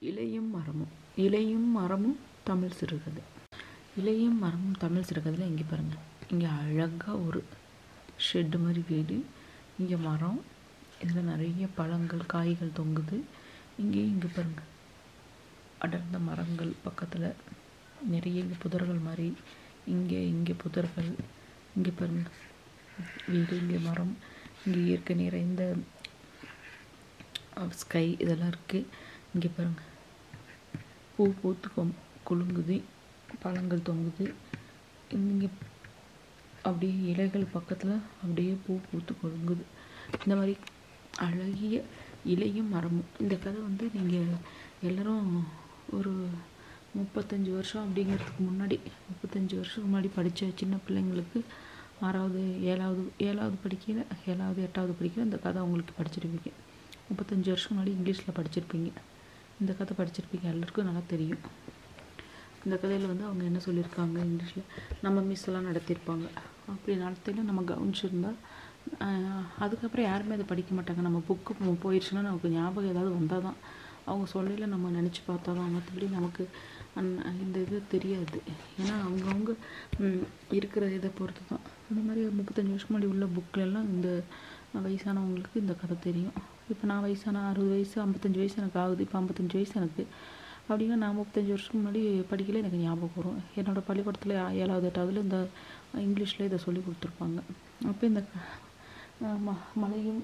இலையும் மரமும் இலையும் மரமும் தமிழ் சிறுகதை இலையும் மரமும் தமிழ் சிறுகதையில் இங்கே பாருங்கள் இங்கே அழகாக ஒரு ஷெட்டு மாதிரி வீடு இங்கே மரம் இதில் நிறைய பழங்கள் காய்கள் தொங்குது இங்கேயும் இங்கே பாருங்கள் அடர்ந்த மரங்கள் பக்கத்தில் நிறைய இங்கே புதர்கள் மாதிரி இங்கே இங்கே புதர்கள் இங்கே பாருங்கள் வீடு இங்கே மரம் இங்கே இயற்கை நிறைந்த ஸ்கை இதெல்லாம் இருக்குது இங்கே பாருங்கள் பூ பூத்து கொம் குலுங்குது பழங்கள் தொங்குது இங்கே அப்படியே இலைகள் பக்கத்தில் அப்படியே பூ பூத்து குலுங்குது இந்த மாதிரி அழகிய இலையும் மரமும் இந்த கதை வந்து நீங்கள் எல்லோரும் ஒரு முப்பத்தஞ்சு வருஷம் அப்படிங்கிறதுக்கு முன்னாடி முப்பத்தஞ்சு வருஷத்துக்கு முன்னாடி படித்த சின்ன பிள்ளைங்களுக்கு ஆறாவது ஏழாவது ஏழாவது படிக்கல ஏழாவது எட்டாவது படிக்கல இந்த கதை அவங்களுக்கு படிச்சிருப்பீங்க முப்பத்தஞ்சு வருஷம் முன்னாடி இங்கிலீஷில் படிச்சிருப்பீங்க இந்த கதை படிச்சிருப்பீங்க எல்லாருக்கும் நல்லா தெரியும் இந்த கதையில் வந்து அவங்க என்ன சொல்லியிருக்காங்க இங்கிலீஷில் நம்ம மிஸ் எல்லாம் நடத்தியிருப்பாங்க அப்படி நடத்தையில் நம்ம கவனிச்சிருந்தால் அதுக்கப்புறம் யாருமே அதை படிக்க மாட்டாங்க நம்ம புக்கு போயிடுச்சுன்னா நமக்கு ஞாபகம் ஏதாவது வந்தால் தான் அவங்க சொல்லையில் நம்ம நினச்சி பார்த்தா தான் மற்றபடி நமக்கு இந்த இது தெரியாது ஏன்னா அவங்கவுங்க இருக்கிற இதை பொறுத்து தான் அந்த மாதிரி ஒரு முப்பத்தஞ்சு வருஷம் முன்னாடி உள்ள புக்கிலெல்லாம் இந்த வயசானவங்களுக்கு இந்த கதை தெரியும் இப்போ நான் வயசான அறுபது வயசு ஐம்பத்தஞ்சு வயசு எனக்கு ஆகுது இப்போ ஐம்பத்தஞ்சு வயசு எனக்கு அப்படின்னா நான் முப்பத்தஞ்சு வருஷத்துக்கு முன்னாடி படிக்கல எனக்கு ஞாபகம் வரும் என்னோடய பள்ளிக்கூடத்தில் ஏழாவது எட்டாவதுல இந்த இங்கிலீஷில் இதை சொல்லி கொடுத்துருப்பாங்க அப்போ இந்த ம மலையும்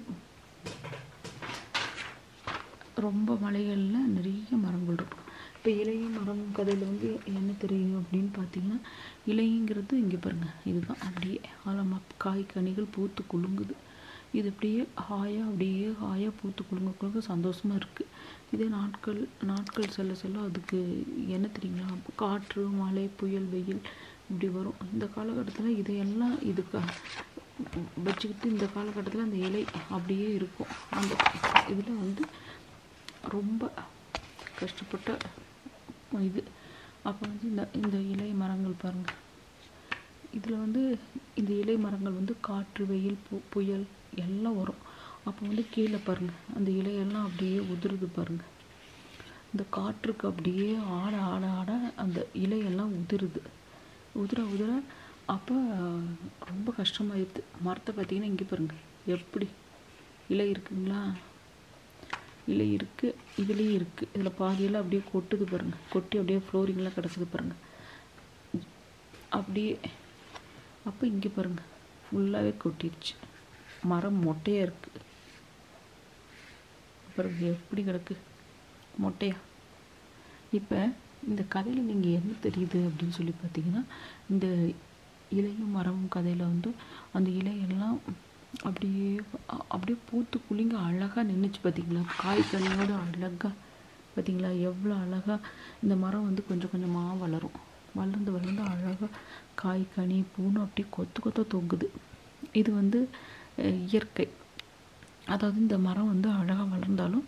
ரொம்ப மலைகளில் நிறைய மரங்கள் இருக்கும் இப்போ இலையும் மரம் கதையில் வந்து என்ன தெரியும் அப்படின்னு பார்த்தீங்கன்னா இலைங்கிறது இங்கே பாருங்கள் இதுதான் அப்படியே ஆழமாக காய் கனிகள் பூத்து குலுங்குது இது அப்படியே ஹாயாக அப்படியே ஹாயாக பூத்து குலுங்க குலுங்க சந்தோஷமாக இருக்குது இதே நாட்கள் நாட்கள் செல்ல செல்ல அதுக்கு என்ன தெரியுங்களா காற்று மழை புயல் வெயில் இப்படி வரும் இந்த காலகட்டத்தில் இதையெல்லாம் இதுக்கு வச்சுக்கிட்டு இந்த காலகட்டத்தில் அந்த இலை அப்படியே இருக்கும் அந்த இதில் வந்து ரொம்ப கஷ்டப்பட்ட இது அப்போ வந்து இந்த இந்த இலை மரங்கள் பாருங்கள் இதில் வந்து இந்த இலை மரங்கள் வந்து காற்று வெயில் பு புயல் எல்லாம் வரும் அப்போ வந்து கீழே பாருங்கள் அந்த இலையெல்லாம் அப்படியே உதிருது பாருங்கள் இந்த காற்றுக்கு அப்படியே ஆட ஆட ஆட அந்த இலையெல்லாம் உதிருது உதிர உதிர அப்போ ரொம்ப கஷ்டமாயிடுது மரத்தை பார்த்தீங்கன்னா இங்கே பாருங்கள் எப்படி இலை இருக்குங்களா இலை இருக்குது இதுலேயும் இருக்குது இதில் பாதியெல்லாம் அப்படியே கொட்டுது பாருங்கள் கொட்டி அப்படியே ஃப்ளோரிங்லாம் கிடக்குது பாருங்கள் அப்படியே அப்போ இங்கே பாருங்கள் ஃபுல்லாகவே கொட்டிடுச்சு மரம் மொட்டையாக இருக்குது அப்புறம் எப்படி கிடக்கு மொட்டையா இப்போ இந்த கதையில் நீங்கள் என்ன தெரியுது அப்படின்னு சொல்லி பார்த்தீங்கன்னா இந்த இலையும் மரமும் கதையில் வந்து அந்த இலையெல்லாம் அப்படியே அப்படியே பூத்து குலுங்க அழகாக நின்றுச்சு பார்த்தீங்களா காய் கனியோட அழகாக பார்த்தீங்களா எவ்வளோ அழகாக இந்த மரம் வந்து கொஞ்சம் கொஞ்சமாக வளரும் வளர்ந்து வளர்ந்து அழகாக காய் கனி பூன்னு அப்படியே கொத்து கொத்த தொங்குது இது வந்து இயற்கை அதாவது இந்த மரம் வந்து அழகாக வளர்ந்தாலும்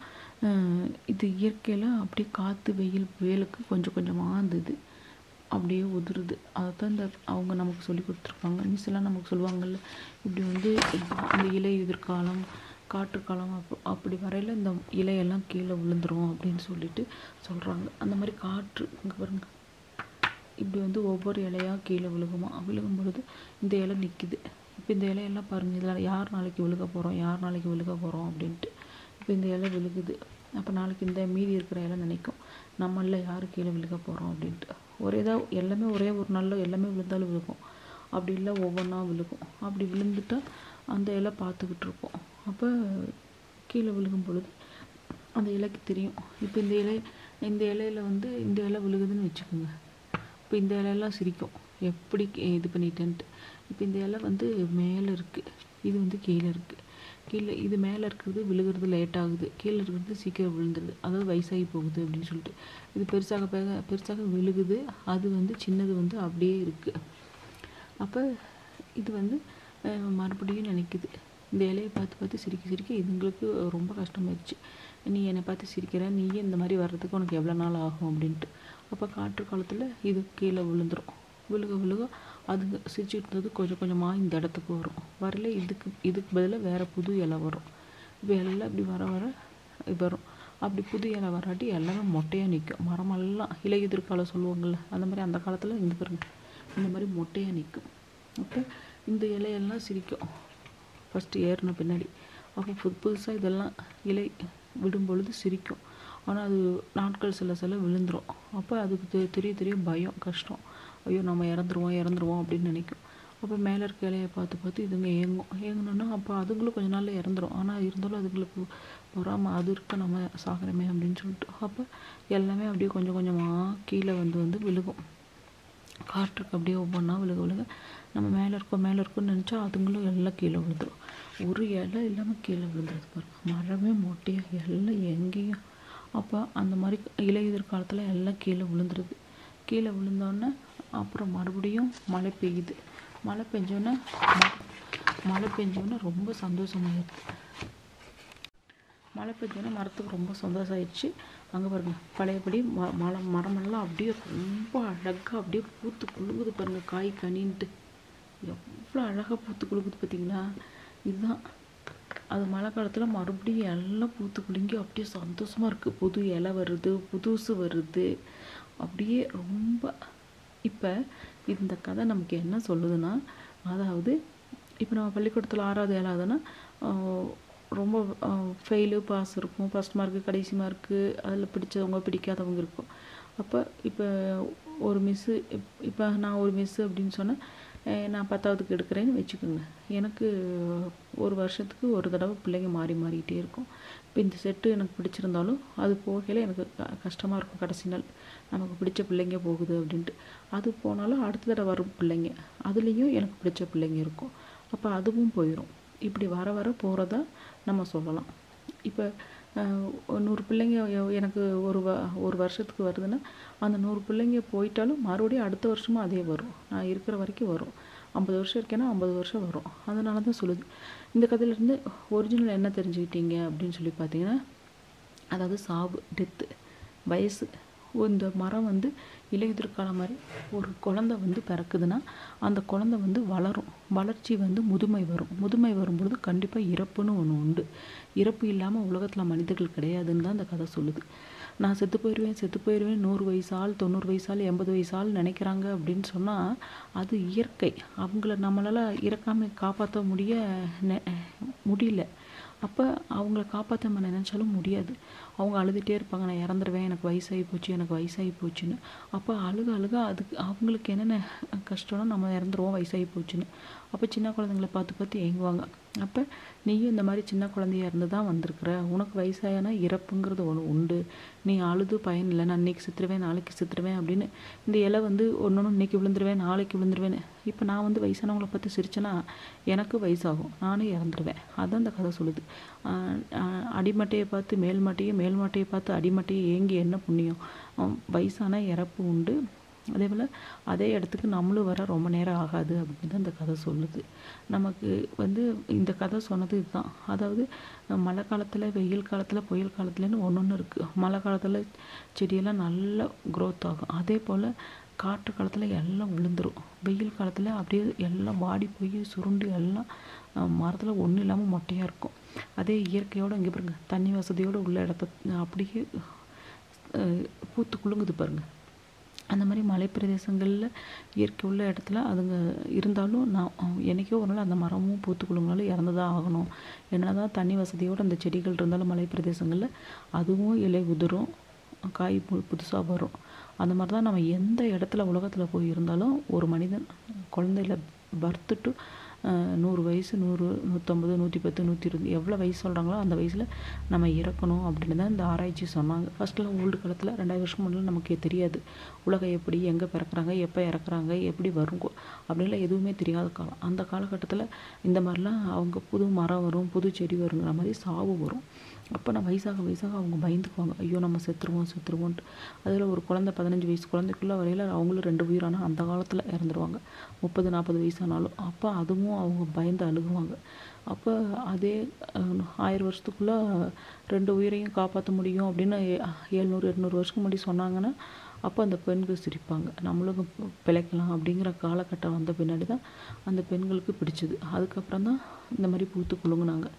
இது இயற்கையில் அப்படியே காற்று வெயில் புயலுக்கு கொஞ்சம் கொஞ்சமாக இருந்தது அப்படியே உதிருது அதை தான் இந்த அவங்க நமக்கு சொல்லி கொடுத்துருக்காங்க மிஸ் எல்லாம் நமக்கு சொல்லுவாங்கள்ல இப்படி வந்து இந்த இலை எதிர்காலம் காற்றுக்காலம் அப் அப்படி வரையில் இந்த இலையெல்லாம் கீழே விழுந்துரும் அப்படின்னு சொல்லிட்டு சொல்கிறாங்க அந்த மாதிரி காற்று இங்கே பாருங்க இப்படி வந்து ஒவ்வொரு இலையாக கீழே விழுகுமா விழுகும் பொழுது இந்த இலை நிற்கிது இப்போ இந்த இலையெல்லாம் பாருங்கள் இதில் யார் நாளைக்கு விழுக போகிறோம் யார் நாளைக்கு விழுக போகிறோம் அப்படின்ட்டு இப்போ இந்த இலை விழுகுது அப்போ நாளைக்கு இந்த மீதி இருக்கிற இலை நினைக்கும் நம்மளில் யார் கீழே விழுக போகிறோம் அப்படின்ட்டு ஒரே தான் எல்லாமே ஒரே ஒரு நாளில் எல்லாமே விழுந்தாலும் விழுகும் அப்படி இல்லை ஒவ்வொன்றா விழுகும் அப்படி விழுந்துட்டால் அந்த இலை பார்த்துக்கிட்டு இருப்போம் அப்போ கீழே விழுகும் பொழுது அந்த இலைக்கு தெரியும் இப்போ இந்த இலை இந்த இலையில வந்து இந்த இலை விழுகுதுன்னு வச்சுக்கோங்க இப்போ இந்த இலையெல்லாம் சிரிக்கும் எப்படி இது பண்ணிட்டேன்ட்டு இப்போ இந்த இலை வந்து மேலே இருக்குது இது வந்து கீழே இருக்குது கீழே இது மேலே இருக்கிறது விழுகிறது லேட் ஆகுது கீழே இருக்கிறது சீக்கிரம் விழுந்துடுது அதாவது வயசாகி போகுது அப்படின்னு சொல்லிட்டு இது பெருசாக பெருசாக பெருசாக விழுகுது அது வந்து சின்னது வந்து அப்படியே இருக்குது அப்போ இது வந்து மறுபடியும் நினைக்குது இந்த இலையை பார்த்து பார்த்து சிரிக்க சிரிக்க இதுங்களுக்கு ரொம்ப கஷ்டமாயிடுச்சு நீ என்னை பார்த்து சிரிக்கிற நீயே இந்த மாதிரி வர்றதுக்கு உனக்கு எவ்வளோ நாள் ஆகும் அப்படின்ட்டு அப்போ காற்று காலத்தில் இது கீழே விழுந்துடும் விழுக விழுக அது சிரிச்சுட்டு இருந்தது கொஞ்சம் கொஞ்சமாக இந்த இடத்துக்கு வரும் வரல இதுக்கு இதுக்கு பதிலாக வேறு புது இலை வரும் இப்போ எல்லாம் இப்படி வர வர வரும் அப்படி புது இலை வராட்டி எல்லாமே மொட்டையாக நிற்கும் மரமெல்லாம் இலையுதிர் காலம் சொல்லுவாங்கள்ல அந்த மாதிரி அந்த காலத்தில் இந்த பாருங்க இந்த மாதிரி மொட்டையாக நிற்கும் அப்போ இந்த இலையெல்லாம் சிரிக்கும் ஃபஸ்ட்டு ஏறின பின்னாடி அப்போ புது புதுசாக இதெல்லாம் இலை விடும் பொழுது சிரிக்கும் ஆனால் அது நாட்கள் சில சில விழுந்துரும் அப்போ அதுக்கு தெ தெரிய தெரிய பயம் கஷ்டம் ஐயோ நம்ம இறந்துருவோம் இறந்துருவோம் அப்படின்னு நினைக்கும் அப்போ மேலே இருக்க இலையை பார்த்து பார்த்து இதுங்க ஏங்கும் ஏங்கணுன்னா அப்போ அதுங்களும் கொஞ்ச நாள்ல இறந்துரும் ஆனால் இருந்தாலும் அதுங்களுக்கு பொறாம அது இருக்க நம்ம சாகிறோமே அப்படின்னு சொல்லிட்டு அப்போ எல்லாமே அப்படியே கொஞ்சம் கொஞ்சமாக கீழே வந்து வந்து விழுகும் காற்றுக்கு அப்படியே ஒவ்வொன்றா விழுக விழுக நம்ம மேலே இருக்கோம் மேலே இருக்கோம்னு நினச்சா அதுங்களும் எல்லாம் கீழே விழுந்துரும் ஒரு இலை இல்லாமல் கீழே விழுந்துருது பாருங்க மரமே மொட்டையாக எல்லாம் எங்கேயும் அப்போ அந்த மாதிரி இலையுதிர் காலத்தில் எல்லாம் கீழே விழுந்துருது கீழே விழுந்தோடனே அப்புறம் மறுபடியும் மழை பெய்யுது மழை பெஞ்சோடனே மழை பெஞ்சோடனே ரொம்ப சந்தோஷமாயிருது மழை பெஞ்சோடனே மரத்துக்கு ரொம்ப சந்தோஷம் ஆயிடுச்சு அங்கே பாருங்க பழையபடி ம மலை மரமெல்லாம் அப்படியே ரொம்ப அழகாக அப்படியே பூத்து குலுங்குது பாருங்க காய் கனின்ட்டு எவ்வளோ அழகாக பூத்து குலுங்குது பார்த்தீங்களா இதுதான் அது மழை காலத்தில் மறுபடியும் எல்லாம் பூத்து குலுங்கி அப்படியே சந்தோஷமாக இருக்குது புது இலை வருது புதுசு வருது அப்படியே ரொம்ப இப்போ இந்த கதை நமக்கு என்ன சொல்லுதுன்னா அதாவது இப்போ நம்ம பள்ளிக்கூடத்தில் ஆறாவது ஏழாவதுன்னா ஆஹ், ரொம்ப ஃபெயிலு பாஸ் இருக்கும் ஃபஸ்ட் மார்க்கு கடைசி மார்க்கு அதில் பிடிச்சவங்க பிடிக்காதவங்க இருக்கும் அப்போ இப்போ ஒரு மிஸ்ஸு இப்போ நான் ஒரு மிஸ்ஸு அப்படின்னு சொன்னேன் அஹ் நான் பத்தாவதுக்கு எடுக்கிறேன்னு வச்சுக்கோங்க எனக்கு ஒரு வருஷத்துக்கு ஒரு தடவை பிள்ளைங்க மாறி மாறிக்கிட்டே இருக்கும் இப்போ இந்த செட்டு எனக்கு பிடிச்சிருந்தாலும் அது போகையில் எனக்கு க கஷ்டமாக இருக்கும் கடைசி நாள் நமக்கு பிடிச்ச பிள்ளைங்க போகுது அப்படின்ட்டு அது போனாலும் அடுத்த தடவை வரும் பிள்ளைங்க அதுலேயும் எனக்கு பிடிச்ச பிள்ளைங்க இருக்கும் அப்போ அதுவும் போயிடும் இப்படி வர வர போகிறதா நம்ம சொல்லலாம் இப்போ அஹ், நூறு பிள்ளைங்க எ- எனக்கு ஒரு வ ஒரு வருஷத்துக்கு வருதுன்னா அந்த நூறு பிள்ளைங்க போயிட்டாலும் மறுபடியும் அடுத்த வருஷமும் அதே வரும் நான் இருக்கிற வரைக்கும் வரும் ஐம்பது வருஷம் இருக்கேன்னா ஐம்பது வருஷம் வரும் அதனால தான் சொல்லுது இந்த கதையிலேருந்து ஒரிஜினல் என்ன தெரிஞ்சுக்கிட்டீங்க அப்படின்னு சொல்லி பார்த்தீங்கன்னா அதாவது சாவு டெத்து வயசு இந்த மரம் வந்து இலையுதிர் காலம் மாதிரி ஒரு குழந்தை வந்து பிறக்குதுன்னா அந்த குழந்தை வந்து வளரும் வளர்ச்சி வந்து முதுமை வரும் முதுமை வரும்பொழுது கண்டிப்பாக இறப்புன்னு ஒன்று உண்டு இறப்பு இல்லாமல் உலகத்தில் மனிதர்கள் கிடையாதுன்னு தான் இந்த கதை சொல்லுது நான் செத்து போயிடுவேன் செத்து போயிடுவேன் நூறு வயசால் தொண்ணூறு வயசால் எண்பது வயசால் நினைக்கிறாங்க அப்படின்னு சொன்னால் அது இயற்கை அவங்கள நம்மளால் இறக்காமல் காப்பாற்ற முடிய நெ- முடியல அப்போ அவங்கள காப்பாற்ற நம்ம நினச்சாலும் முடியாது அவங்க அழுதுகிட்டே இருப்பாங்க நான் இறந்துருவேன் எனக்கு வயசாகி போச்சு எனக்கு வயசாகி போச்சுன்னு அப்போ அழுக அழுக அதுக்கு அவங்களுக்கு என்னென்ன கஷ்டம்னா நம்ம இறந்துருவோம் வயசாகி போச்சுன்னு அப்போ சின்ன குழந்தைங்கள பார்த்து பார்த்து ஏங்குவாங்க அப்போ நீயும் இந்த மாதிரி சின்ன குழந்தையா இருந்து தான் வந்திருக்கிற உனக்கு வயசாயானா இறப்புங்கிறது ஒன்று உண்டு நீ அழுது பயன் இல்லை நான் இன்னைக்கு செத்துருவேன் நாளைக்கு செத்துருவேன் அப்படின்னு இந்த இலை வந்து ஒன்று ஒன்று இன்னைக்கு விழுந்துருவேன் நாளைக்கு விழுந்துருவேன் இப்போ நான் வந்து வயசானவங்கள பார்த்து சிரிச்சேன்னா எனக்கு வயசாகும் நானும் இறந்துருவேன் அதான் இந்த கதை சொல்லுது ஆஹ் ஆஹ் அடிமட்டையை பார்த்து மேல்மட்டையை மேல்மட்டையை பார்த்து அடிமட்டையை ஏங்கி என்ன புண்ணியம் ஆஹ் வயசான இறப்பு உண்டு அதே போல் அதே இடத்துக்கு நம்மளும் வர ரொம்ப நேரம் ஆகாது அப்படின்னு தான் இந்த கதை சொல்லுது நமக்கு வந்து இந்த கதை சொன்னது இதுதான் அதாவது அஹ் மழை காலத்தில் வெயில் காலத்தில் புயல் காலத்துலன்னு ஒன்று ஒன்று இருக்குது மழை காலத்தில் செடியெல்லாம் நல்லா growth ஆகும் அதே போல் காற்று காலத்தில் எல்லாம் விழுந்துரும் வெயில் காலத்தில் அப்படியே எல்லாம் வாடி போய் சுருண்டு எல்லாம் மரத்தில் ஒன்றும் இல்லாமல் மொட்டையாக இருக்கும் அதே இயற்கையோடு இங்கே பாருங்க தண்ணி வசதியோடு உள்ள இடத்த அப்படியே அஹ் பூத்து குலுங்குது பாருங்க அந்த மாதிரி மலைப்பிரதேசங்களில் இயற்கை உள்ள இடத்துல அதுங்க இருந்தாலும் நான் அஹ் என்னைக்கோ ஒரு நாள் அந்த மரமும் பூத்து குலுங்கினாலும் இறந்து தான் ஆகணும் என்னதான் தண்ணி வசதியோடு அந்த செடிகள் இருந்தாலும் மலைப்பிரதேசங்களில் அதுவும் இலை உதிரும் காய் பு புதுசாக வரும் அந்த மாதிரி தான் நம்ம எந்த இடத்துல உலகத்தில் போய் இருந்தாலும் ஒரு மனிதன் குழந்தையில பர்த்து டு நூறு வயசு நூறு நூற்றம்பது நூற்றி பத்து நூற்றி இருபது எவ்வளோ வயசு சொல்கிறாங்களோ அந்த வயசில் நம்ம இறக்கணும் அப்படின்னு தான் இந்த ஆராய்ச்சி சொன்னாங்க ஃபஸ்ட்டெலாம் ஓல்டு காலத்தில் ரெண்டாயிரம் வருஷம் முன்னாடி நமக்கு தெரியாது உலகம் எப்படி எங்கே பிறக்குறாங்க எப்போ இறக்குறாங்க எப்படி வரும் கொ- அப்படின்லாம் எதுவுமே தெரியாத காலம் அந்த காலகட்டத்தில் இந்த மாதிரிலாம் அவங்க புது மரம் வரும் புது செடி வருங்கிற மாதிரி சாவு வரும் அப்போ நான் வயசாக வயசாக அவங்க பயந்துக்குவாங்க ஐயோ நம்ம செத்துருவோம் செத்துருவோன்ட்டு அதில் ஒரு குழந்தை பதினஞ்சு வயசு குழந்தைக்குள்ள வரையில் அவங்களும் ரெண்டு உயிரானா அந்த காலத்தில் இறந்துருவாங்க முப்பது நாற்பது வயசானாலும் அப்போ அதுவும் அவங்க பயந்து அழுகுவாங்க அப்போ அதே அஹ், ஆயிரம் வருஷத்துக்குள்ளே ரெண்டு உயிரையும் காப்பாற்ற முடியும் அப்படின்னு ஏ- ஏழ்நூறு எட்நூறு வருஷத்துக்கு முன்னாடி சொன்னாங்கன்னா அப்போ அந்த பெண்கள் சிரிப்பாங்க நம்மளும் பி- பிழைக்கலாம் அப்படிங்கிற காலகட்டம் வந்த பின்னாடி தான் அந்த பெண்களுக்கு பிடிச்சது அதுக்கப்புறம் தான் இந்த மாதிரி பூத்து குலுங்குனாங்க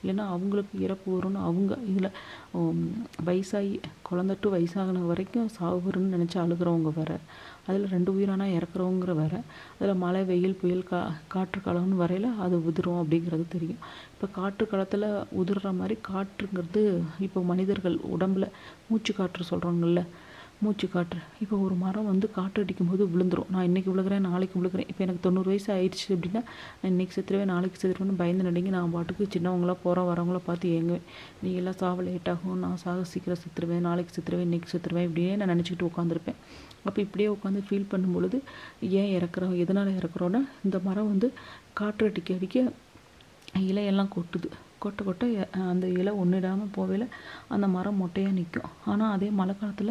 இல்லைன்னா அவங்களுக்கு இறப்பு வரும்னு அவங்க இதில் வயசாகி குழந்த டு வயசாகின வரைக்கும் சாவு வரும்னு நினச்சி அழுகிறவங்க வேற அதில் ரெண்டு உயிரானா இறக்குறவங்கிற வேற அதில் மழை வெயில் புயல் கா காற்று காலம்னு வரையில் அது உதிரும் அப்படிங்கிறது தெரியும் இப்போ காற்று காலத்தில் உதிர்ற மாதிரி காற்றுங்கிறது இப்போ மனிதர்கள் உடம்புல மூச்சு காற்று சொல்கிறாங்கல்ல மூச்சு காற்று இப்போ ஒரு மரம் வந்து காற்று அடிக்கும் போது விழுந்துரும் நான் இன்றைக்கி விழுகிறேன் நாளைக்கு விழுகிறேன் இப்போ எனக்கு தொண்ணூறு வயசு ஆயிடுச்சு அப்படின்னா நான் இன்றைக்கி செத்துருவேன் நாளைக்கு செத்துருவேன்னு பயந்து நடுங்கி நான் பாட்டுக்கு சின்னவங்களா போகிற வரவங்கள பார்த்து ஏங்குவேன் நீ எல்லாம் சாவ லேட் ஆகும் நான் சாக சீக்கிரம் செத்துருவேன் நாளைக்கு செத்துருவேன் இன்றைக்கி செத்துருவேன் இப்படியே நான் நினச்சிக்கிட்டு உட்காந்துருப்பேன் அப்போ இப்படியே உட்காந்து ஃபீல் பண்ணும் பொழுது ஏன் இறக்குறோம் எதனால் இறக்குறோன்னா இந்த மரம் வந்து காற்று அடிக்க அடிக்க இலையெல்லாம் கொட்டுது கொட்ட கொட்ட எ- அந்த இலை ஒன்றிடாமல் போவையில் அந்த மரம் மொட்டையாக நிற்கும் ஆனால் அதே மழை காலத்தில்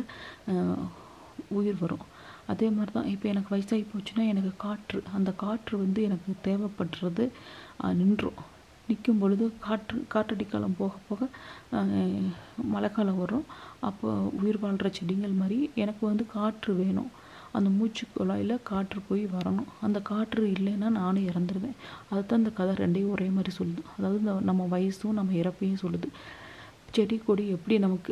உயிர் வரும் அதே மாதிரி தான் இப்போ எனக்கு வயசாகி போச்சுன்னா எனக்கு காற்று அந்த காற்று வந்து எனக்கு தேவைப்படுறது அஹ், நின்றும் நிற்கும் பொழுது காற்று காற்றடி காலம் போக போக அஹ், மழைக்காலம் வரும் அப்போ உயிர் வாழ்கிற செடிகள் மாதிரி எனக்கு வந்து காற்று வேணும் அந்த மூச்சு குழாயில் காற்று போய் வரணும் அந்த காற்று இல்லைன்னா நானும் இறந்துருவேன் அதுதான் இந்த கதை ரெண்டையும் ஒரே மாதிரி சொல்லுது அதாவது இந்த நம்ம வயசும் நம்ம இறப்பையும் சொல்லுது செடி கொடி எப்படி நமக்கு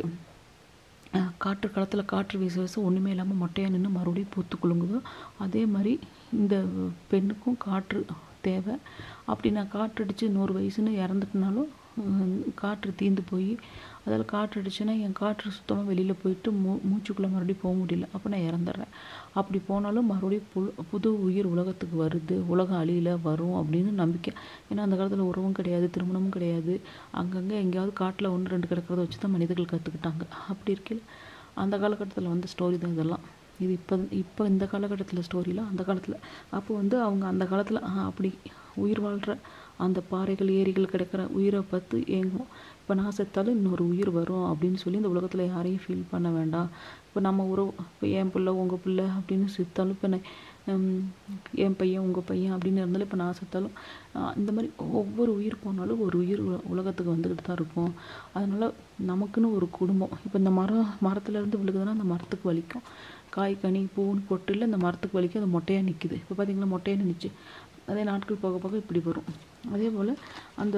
அஹ், காற்று காலத்தில் காற்று வீச வீச ஒன்றுமே இல்லாமல் மொட்டையாக நின்று மறுபடியும் பூத்து குலுங்குதோ அதே மாதிரி இந்த பெண்ணுக்கும் காற்று தேவை அப்படி நான் காற்று அடித்து நூறு வயசுன்னு இறந்துட்டனாலும் ஹம், காற்று தீந்து போய் அதில் காற்று அடிச்சுன்னா என் காற்று சுத்தமாக வெளியில் போயிட்டு மூ மூச்சுக்குள்ளே மறுபடியும் போக முடியல அப்போ நான் இறந்துடுறேன் அப்படி போனாலும் மறுபடியும் புல் புது உயிர் உலகத்துக்கு வருது உலகம் அழியில வரும் அப்படின்னு நம்பிக்கை ஏன்னா அந்த காலத்தில் உறவும் கிடையாது திருமணமும் கிடையாது அங்கங்கே எங்கேயாவது காட்டில் ஒன்று ரெண்டு கிடக்கிறத வச்சு தான் மனிதர்கள் கற்றுக்கிட்டாங்க அப்படி இருக்கையில் அந்த காலகட்டத்தில் வந்த ஸ்டோரி தான் இதெல்லாம் இது இப்போ இப்போ இந்த காலகட்டத்தில் ஸ்டோரியில் அந்த காலத்தில் அப்போ வந்து அவங்க அந்த காலத்தில் அப்படி உயிர் வாழ்கிற அந்த பாறைகள் ஏரிகள் கிடைக்கிற உயிரை பார்த்து ஏங்குவோம் இப்போ நான் செத்தாலும் இன்னொரு உயிர் வரும் அப்படின்னு சொல்லி இந்த உலகத்தில் யாரையும் ஃபீல் பண்ண வேண்டாம் இப்போ நம்ம உறவு இப்போ என் பிள்ளை உங்கள் பிள்ளை அப்படின்னு செத்தாலும் இப்போ நான் ஹம், என் பையன் உங்கள் பையன் அப்படின்னு இருந்தாலும் இப்போ நான் செத்தாலும் ஆஹ் இந்த மாதிரி ஒவ்வொரு உயிர் போனாலும் ஒரு உயிர் உல- உலகத்துக்கு வந்துக்கிட்டு தான் இருக்கும் அதனால நமக்குன்னு ஒரு குடும்பம் இப்போ இந்த மரம் மரத்துலேருந்து விழுகுதுன்னா அந்த மரத்துக்கு வலிக்கும் காய் கனி பூன்னு பொட்டில் இந்த மரத்துக்கு வலிக்கும் அது மொட்டையாக நிற்குது இப்போ பார்த்தீங்களா மொட்டையாக நின்றுச்சு அதே நாட்கள் போக போக இப்படி வரும் அதே போல் அந்த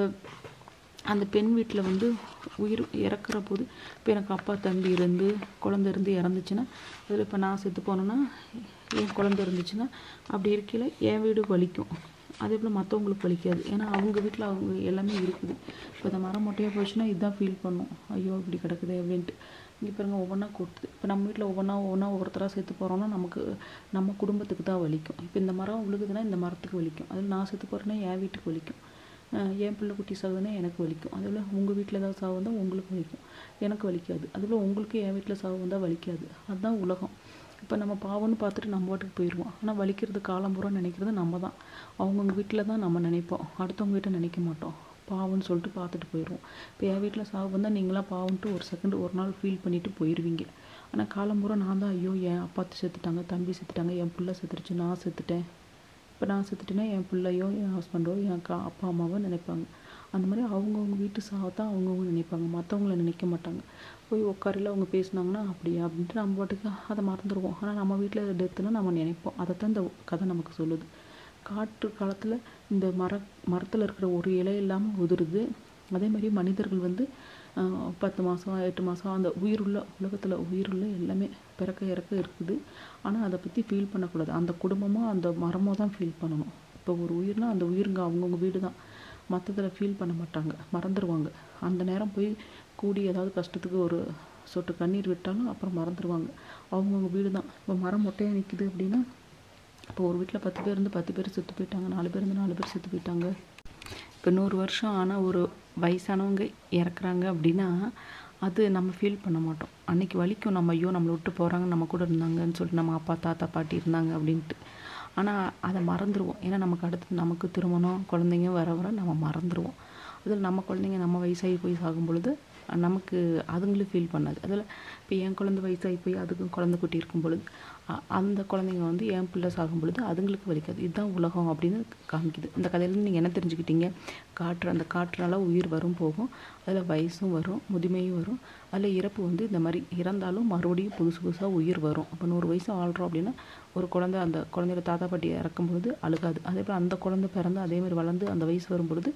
அந்த பெண் வீட்டில் வந்து உயிர் இறக்குற போது இப்போ எனக்கு அப்பா தம்பி இருந்து குழந்தை இருந்து இறந்துச்சுன்னா அதில் இப்போ நான் செத்து போனேன்னா என் குழந்தை இருந்துச்சுன்னா அப்படி இருக்கையில் என் வீடு வலிக்கும் அதே போல் மற்றவங்களுக்கு வலிக்காது ஏன்னா அவங்க வீட்டில் அவங்க எல்லாமே இருக்குது இப்போ இந்த மரம் மொட்டையாக போச்சுன்னா இதுதான் ஃபீல் பண்ணும் ஐயோ இப்படி கிடக்குதே அப்படின்ட்டு இங்கே பாருங்க ஒவ்வொன்றா கொட்டுது இப்போ நம்ம வீட்டில் ஒவ்வொன்றா ஒவ்வொன்றா ஒவ்வொருத்தராக செத்து போகிறோம்னா நமக்கு நம்ம குடும்பத்துக்கு தான் வலிக்கும் இப்போ இந்த மரம் விழுகுதுன்னா இந்த மரத்துக்கு வலிக்கும் அதில் நான் செத்து போகிறேன்னா என் வீட்டுக்கு வலிக்கும் அஹ் என் பிள்ளை குட்டி சாகுதுன்னா எனக்கு வலிக்கும் அதில் உங்கள் வீட்டில் ஏதாவது சாவு வந்தால் உங்களுக்கு வலிக்கும் எனக்கு வலிக்காது அதில் உங்களுக்கு என் வீட்டில் சாவு வந்தால் வலிக்காது அதுதான் உலகம் இப்போ நம்ம பாவம்னு பார்த்துட்டு நம்ம பாட்டுக்கு போயிடுவோம் ஆனால் வலிக்கிறது காலம் பூரா நினைக்கிறது நம்ம தான் அவங்கவுங்க வீட்டில் தான் நம்ம நினைப்போம் அடுத்தவங்க வீட்டை நினைக்க மாட்டோம் பாவம்னு சொல்லிட்டு பார்த்துட்டு போயிடுவோம் இப்போ என் வீட்டில் சாவு வந்தால் நீங்களாம் பாவம்ட்டு ஒரு செகண்ட் ஒரு நாள் ஃபீல் பண்ணிட்டு போயிடுவீங்க ஆனால் காலம் பூரா நான் தான் ஐயோ என் அப்பா செத்துட்டாங்க தம்பி செத்துட்டாங்க என் பிள்ளை செத்துருச்சு நான் செத்துட்டேன் இப்போ நான் செத்துட்டேன்னா என் பிள்ளையோ என் ஹஸ்பண்டோ என் அக்கா அப்பா அம்மாவோ நினைப்பாங்க அந்த மாதிரி அவங்கவுங்க வீட்டு சாவை தான் அவங்கவுங்க நினைப்பாங்க மற்றவங்கள நினைக்க மாட்டாங்க போய் உட்காரில அவங்க பேசுனாங்கன்னா அப்படியா அப்படின்ட்டு நம்ம பாட்டுக்கு அதை மறந்துடுவோம் ஆனால் நம்ம வீட்டில் டெத்துனா நம்ம நினைப்போம் அதை தான் இந்த கதை நமக்கு சொல்லுது காற்று காலத்தில் இந்த மர மரத்தில் இருக்கிற ஒரு இலை இல்லாமல் உதிருது அதே மாதிரி மனிதர்கள் வந்து ஆஹ், பத்து மாதம் எட்டு மாதம் அந்த உயிருள்ள உலகத்தில் உயிருள்ள எல்லாமே பிறக்க இறக்க இருக்குது ஆனால் அதை பற்றி ஃபீல் பண்ணக்கூடாது அந்த குடும்பமும் அந்த மரமும் தான் ஃபீல் பண்ணணும் இப்போ ஒரு உயிர்னா அந்த உயிருங்க அவங்கவுங்க வீடு தான் மற்றதில் ஃபீல் பண்ண மாட்டாங்க மறந்துடுவாங்க அந்த நேரம் போய் கூடி ஏதாவது கஷ்டத்துக்கு ஒரு சொட்டு கண்ணீர் விட்டாலும் அப்புறம் மறந்துடுவாங்க அவங்கவுங்க வீடு தான் இப்போ மரம் மொட்டையாக நிற்குது அப்படின்னா இப்போ ஒரு வீட்டில் பத்து பேர் இருந்து பத்து பேர் செத்து போயிட்டாங்க நாலு பேர் இருந்து நாலு பேர் செத்து போயிட்டாங்க இப்போ நூறு வருஷம் ஆன ஒரு வயசானவங்க இறக்குறாங்க அப்படின்னா அது நம்ம ஃபீல் பண்ண மாட்டோம் அன்னைக்கு வலிக்கும் நம்ம ஐயோ நம்மளை விட்டு போகிறாங்க நம்ம கூட இருந்தாங்கன்னு சொல்லிட்டு நம்ம அப்பா தாத்தா பாட்டி இருந்தாங்க அப்படின்ட்டு ஆனால் அதை மறந்துடுவோம் ஏன்னா நமக்கு அடுத்து நமக்கு திருமணம் குழந்தைங்க வர வர நம்ம மறந்துடுவோம் அதில் நம்ம குழந்தைங்க நம்ம வயசாகி போய் சாகும் பொழுது நமக்கு அதுங்களும் ஃபீல் பண்ணாது அதில் இப்போ என் குழந்தை வயசாகி போய் அதுக்கும் குழந்தை குட்டி இருக்கும் பொழுது அ- அந்த குழந்தைங்க வந்து என் பிள்ளை சாகும் பொழுது அதுங்களுக்கு வலிக்காது இதுதான் உலகம் அப்படின்னு காமிக்குது இந்த கதையிலேருந்து நீங்கள் என்ன தெரிஞ்சுக்கிட்டீங்க காற்று அந்த காற்றுனால உயிர் வரும் போகும் அதில் வயசும் வரும் முதுமையும் வரும் அதில் இறப்பு வந்து இந்த மாதிரி இறந்தாலும் மறுபடியும் புதுசு புதுசாக உயிர் வரும் இப்போ நூறு வயசு ஆள்றோம் அப்படின்னா ஒரு குழந்தை அந்த குழந்தையோட தாத்தா பாட்டி இறக்கும் பொழுது அழுகாது அதே போல் அந்த குழந்தை பிறந்து அதே மாதிரி வளர்ந்து அந்த வயசு வரும் பொழுது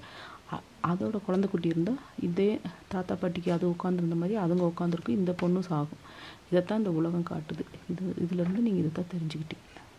அ- அதோட குழந்தை குட்டி இருந்தால் இதே தாத்தா பாட்டிக்கு அது உட்காந்துருந்த மாதிரி அதுங்க உட்காந்துருக்கும் இந்த பொண்ணும் சாகும் இதைத்தான் இந்த உலகம் காட்டுது இது இதுலேருந்து நீங்கள் இதை தான் தெரிஞ்சுக்கிட்டீங்க